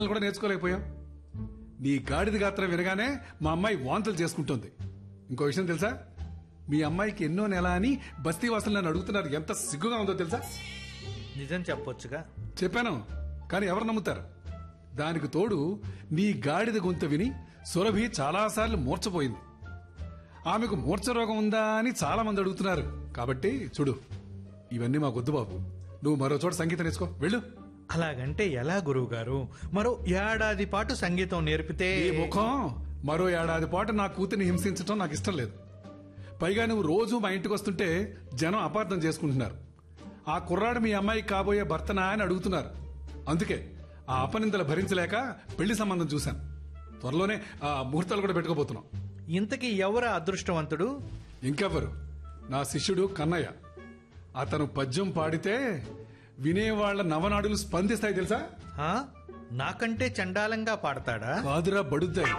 కూడా నేర్చుకోలేకపోయాం నీ గాడిద గాత్రం వినగానే మా అమ్మాయి వాంతులు చేసుకుంటుంది ఇంకో విషయం తెలుసా మీ అమ్మాయికి ఎన్నో నెల అని బస్తీ వాసులు నన్ను అడుగుతున్నారు ఎంత సిగ్గుగా ఉందో తెలుసా నిజం చెప్పొచ్చుగా చెప్పాను కానీ ఎవరు నమ్ముతారు దానికి తోడు నీ గాడిద గొంతు విని సురభి చాలాసార్లు మూర్చపోయింది ఆమెకు మూర్ఛ రోగం ఉందా అని చాలా మంది అడుగుతున్నారు కాబట్టి చూడు ఇవన్నీ మాకొద్దు బాబు నువ్వు మరో చోట సంగీతం నేర్చుకో వెళ్ళు అలాగంటే ఎలా గురువు గారు మరో ఏడాది పాటు సంగీతం నేర్పితే ఈ ముఖం మరో ఏడాది పాటు నా కూతురిని హింసించడం నాకు ఇష్టం లేదు పైగా నువ్వు రోజు మా ఇంటికి వస్తుంటే జనం అపార్థం చేసుకుంటున్నారు ఆ కుర్రాడు మీ అమ్మాయికి కాబోయే భర్తనా అని అడుగుతున్నారు అందుకే ఆ అపనిందలు భరించలేక పెళ్లి సంబంధం చూశాను త్వరలోనే ఆ ముహూర్తాలు కూడా పెట్టుకోబోతున్నాం ఇంతకీ ఎవరు అదృష్టవంతుడు ఇంకెవ్వరు నా శిష్యుడు కన్నయ్య అతను పద్యం పాడితే వినేవాళ్ల నవనాడులు స్పందిస్తాయి తెలుసా ఆ? నాకంటే చండాలంగా పాడతాడా కాదురా బడుద్దాయి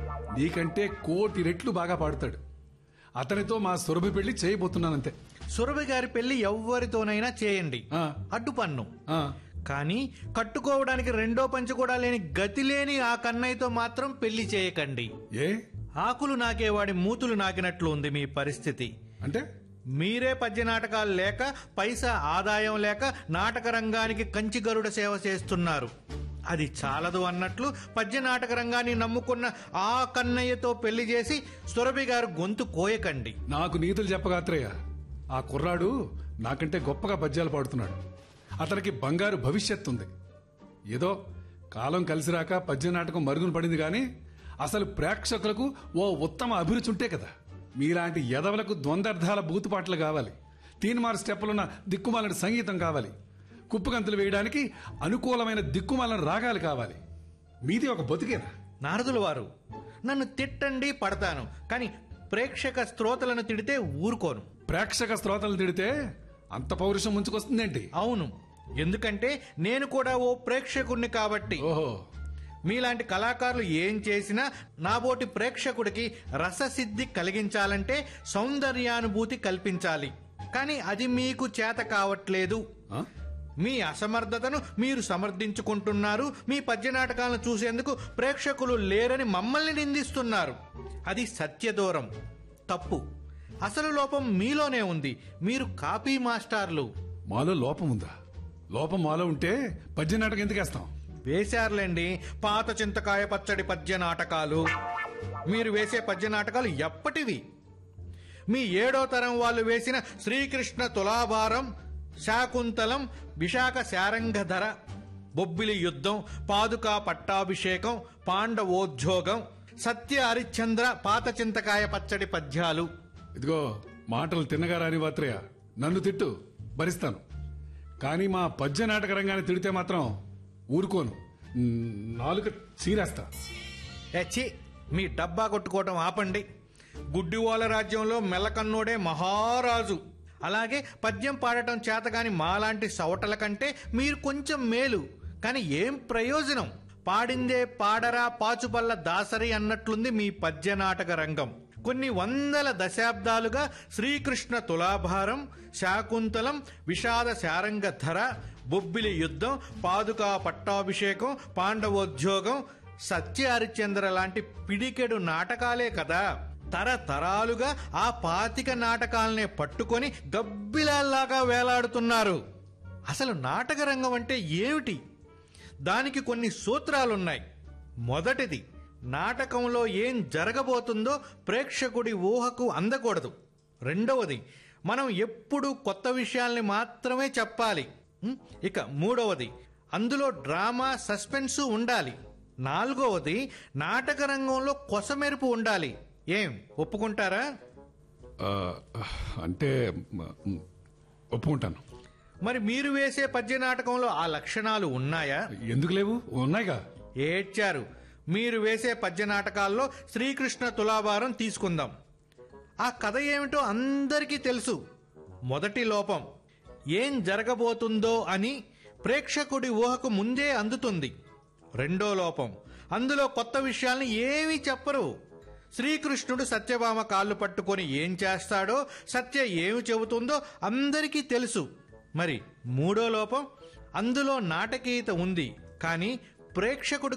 నీకంటే కోటి రెట్లు బాగా పాడుతాడు అతనితో మా సురభి పెళ్లి చేయబోతున్నానంతే సురభి గారి పెళ్లి ఎవ్వరితోనైనా చేయండి ఆ, అడ్డు పన్ను ఆ, కానీ కట్టుకోవడానికి రెండో పంచ కూడా లేని గతి లేని ఆ కన్నయ్యతో మాత్రం పెళ్లి చేయకండి ఏ ఆకులు నాకేవాడి మూతులు నాకినట్లు ఉంది మీ పరిస్థితి అంటే మీరే పద్య నాటకాలు లేక పైసా ఆదాయం లేక నాటక రంగానికి కంచి గరుడ సేవ చేస్తున్నారు అది చాలదు అన్నట్లు పద్య నాటక రంగాన్ని నమ్ముకున్న ఆ కన్నయ్యతో పెళ్లి చేసి సురభి గారు గొంతు కోయకండి నాకు నీతులు చెప్పగాత్రయ్య ఆ కుర్రాడు నాకంటే గొప్పగా పద్యాలు పాడుతున్నాడు అతనికి బంగారు భవిష్యత్తు ఉంది ఏదో కాలం కలిసిరాక పద్య నాటకం మరుగున పడింది గాని అసలు ప్రేక్షకులకు ఓ ఉత్తమ అభిరుచి ఉంటే కదా మీలాంటి ఎదవలకు ద్వంద్వర్థాల బూతుపాటలు కావాలి తీన్మార్ స్టెప్పులున్న దిక్కుమాలని సంగీతం కావాలి కుప్పగంతులు వేయడానికి అనుకూలమైన దిక్కుమాలని రాగాలు కావాలి మీది ఒక బతుకేనా నారదుల వారు నన్ను తిట్టండి పడతాను కానీ ప్రేక్షక శ్రోతలను తిడితే ఊరుకోను ప్రేక్షక శ్రోతలు తిడితే అంత పౌరుషం ముంచుకొస్తుందేంటి అవును ఎందుకంటే నేను కూడా ఓ ప్రేక్షకుణ్ణి కాబట్టి ఓహో మీలాంటి కళాకారులు ఏం చేసినా నాబోటి ప్రేక్షకుడికి రససిద్ధి కలిగించాలంటే సౌందర్యానుభూతి కల్పించాలి కానీ అది మీకు చేత కావట్లేదు ఆ? మీ అసమర్థతను మీరు సమర్థించుకుంటున్నారు మీ పద్య నాటకాలను చూసేందుకు ప్రేక్షకులు లేరని మమ్మల్ని నిందిస్తున్నారు అది సత్యదూరం తప్పు అసలు లోపం మీలోనే ఉంది మీరు కాపీ మాస్టార్లు మాలో లోపం ఉందా లోపం మాలో ఉంటే పద్య నాటకం ఎందుకేస్తాం వేశారులేండి పాత చింతకాయ పచ్చడి పద్య నాటకాలు మీరు వేసే పద్య నాటకాలు ఎప్పటివి మీ ఏడో తరం వాళ్ళు వేసిన శ్రీకృష్ణ తులాభారం శాకుంతలం విశాఖ శారంగధర బొబ్బిలి యుద్ధం పాదుకా పట్టాభిషేకం పాండవోద్యోగం సత్య హరిశ్చంద్ర పాత చింతకాయ పచ్చడి పద్యాలు ఇదిగో మాటలు తిన్నగా రాని వాత్రయ్య నన్ను తిట్టు భరిస్తాను కానీ మా పద్య నాటక రంగాన్ని తిడితే మాత్రం ఊరుకోను మ్, నాలుక చీరేస్తా ఎచ్చి మీ డబ్బా కొట్టుకోవటం ఆపండి గుడ్డివాల రాజ్యంలో మెల్లకన్నోడే మహారాజు అలాగే పద్యం పాడటం చేతగాని మాలాంటి సవటల కంటే మీరు కొంచెం మేలు కానీ ఏం ప్రయోజనం పాడిందే పాడరా పాచుపల్ల దాసరి అన్నట్లుంది మీ పద్య నాటక రంగం కొన్ని వందల దశాబ్దాలుగా శ్రీకృష్ణ తులాభారం శాకుంతలం విషాద శారంగధర బొబ్బిలి యుద్ధం పాదుకా పట్టాభిషేకం పాండవోద్యోగం సత్య హరిశ్చంద్ర లాంటి పిడికెడు నాటకాలే కదా తరతరాలుగా ఆ పాతిక నాటకాలనే పట్టుకొని గబ్బిలాల్లాగా వేలాడుతున్నారు అసలు నాటక రంగం అంటే ఏమిటి దానికి కొన్ని సూత్రాలున్నాయి మొదటిది నాటకంలో ఏం జరగబోతుందో ప్రేక్షకుడి ఊహకు అందకూడదు రెండవది మనం ఎప్పుడూ కొత్త విషయాల్ని మాత్రమే చెప్పాలి ఉం? ఇక మూడవది అందులో డ్రామా సస్పెన్సు ఉండాలి నాలుగవది నాటక రంగంలో కొసమెరుపు ఉండాలి ఏం ఒప్పుకుంటారా ఆ, అంటే మ్, మ్, ఒప్పుకుంటాను మరి మీరు వేసే పద్య నాటకంలో ఆ లక్షణాలు ఉన్నాయా ఎందుకు లేవు ఉన్నాయిగా ఏడ్చారు మీరు వేసే పద్య నాటకాల్లో శ్రీకృష్ణ తులాభారం తీసుకుందాం ఆ కథ ఏమిటో అందరికీ తెలుసు మొదటి లోపం ఏం జరగబోతుందో అని ప్రేక్షకుడి ఊహకు ముందే అందుతుంది రెండో లోపం అందులో కొత్త విషయాల్ని ఏమీ చెప్పరు శ్రీకృష్ణుడు సత్యభామ కాళ్ళు పట్టుకొని ఏం చేస్తాడో సత్య ఏమి చెబుతుందో అందరికీ తెలుసు మరి మూడో లోపం అందులో నాటకీయత ఉంది కానీ ప్రేక్షకుడు